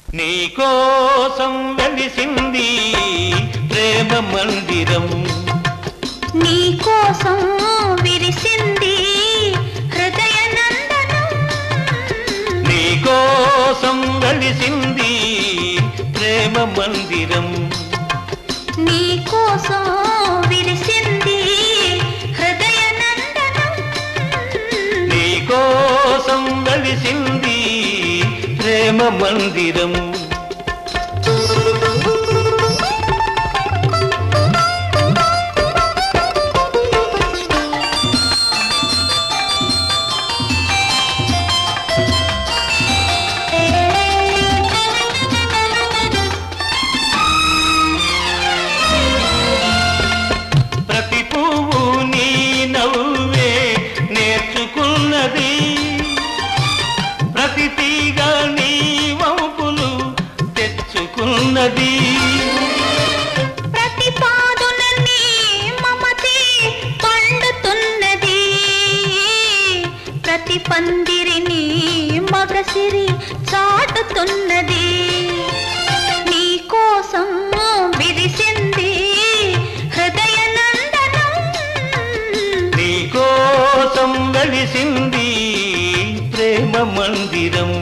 నీ కోసం వెలిసింది ప్రేమ మందిరం నీ కోసం విరిసింది హృదయ నందనం నీ కోసం వెలిసింది ప్రేమ మందిరం నీ కోసం విరిసింది హృదయ నందనం నీ కోసం వెలిసింది ప్రేమ మందిరం ప్రతి పువ్వు నీ నవ్వే నేర్చుకున్నది ప్రతి తీగ నీ వంపులు తెచ్చుకున్నది ప్రతి పాదున నీ మమతే పండుతున్నది ప్రతి పందిరిని మగసిరి చాటుతున్నది నీ కోసం విరిసింది హృదయ నందనం నీ కోసం వెలిసింది ప్రేమ మందిరం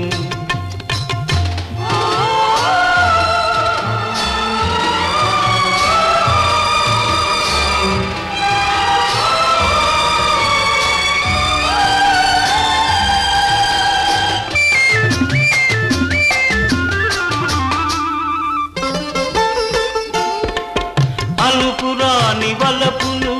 అలుపురాని వలపులు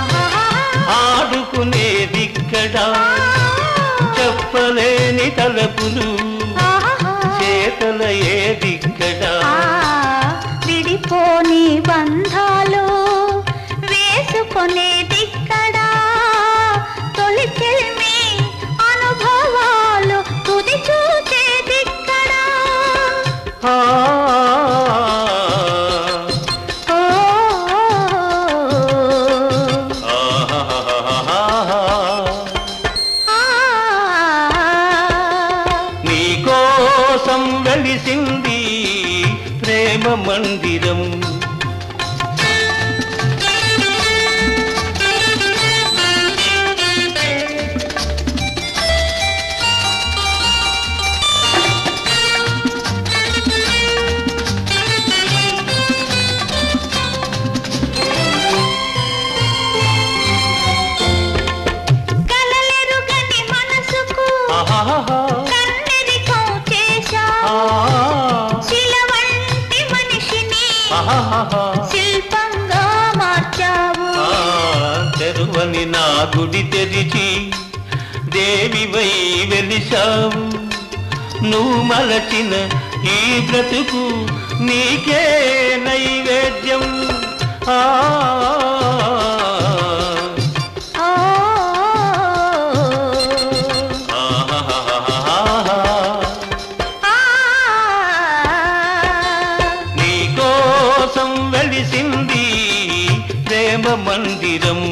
ఆడుకునేదిక్కడా చెప్పలేని తలపులు చేతల ఏదిక్కడా విడిపోని బంధాలు వేసుకొనేదిక్కడా తొలి చెల్మి అనుభవాలు తుది చూచేదిక్కడా ఆ, ఓ, ఆహాహాహాహా. ఆ, నీ కోసం వెలిసింది ప్రేమ మందిరం కలలెరుగని మనసుకు ఆహాహాహా. కన్నెరికం చేశావు ఆ, శిల వంటి మనిషిని ఆహాహాహా. శిల్పంగా మార్చావు ఆ, తెరువని నా గుడి తెరిచి దేవివై వెలిశావు నువ్వు మలచిన ఈ బ్రతుకు నీకే నైవేద్యం ఆ ఓ, ఆహాహాహాహా. ఆ, నీ కోసం వెలిసింది ప్రేమ మందిరం